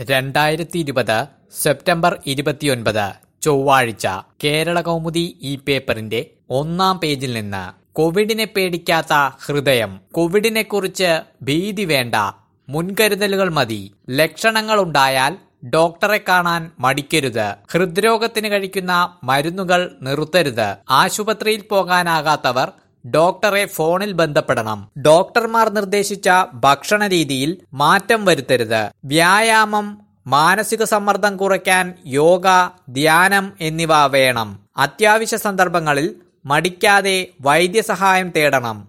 രണ്ടായിരത്തി ഇരുപത് സെപ്റ്റംബർ ഇരുപത്തിയൊൻപത് ചൊവ്വാഴ്ച കേരള കൗമുദി ഈ പേപ്പറിന്റെ ഒന്നാം പേജിൽ നിന്ന് കോവിഡിനെ പേടിക്കാത്ത ഹൃദയം കോവിഡിനെക്കുറിച്ച് ഭീതി വേണ്ട മുൻകരുതലുകൾ മതി ലക്ഷണങ്ങളുണ്ടായാൽ ഡോക്ടറെ കാണാൻ മടിക്കരുത് ഹൃദ്രോഗത്തിന് കഴിക്കുന്ന മരുന്നുകൾ നിർത്തരുത് ആശുപത്രിയിൽ പോകാനാകാത്തവർ ഡോക്ടറെ ഫോണിൽ ബന്ധപ്പെടണം ഡോക്ടർമാർ നിർദ്ദേശിച്ച ഭക്ഷണ രീതിയിൽ മാറ്റം വരുത്തരുത് വ്യായാമം മാനസിക സമ്മർദ്ദം കുറയ്ക്കാൻ യോഗ ധ്യാനം എന്നിവ വേണം അത്യാവശ്യ സന്ദർഭങ്ങളിൽ മടിക്കാതെ വൈദ്യസഹായം തേടണം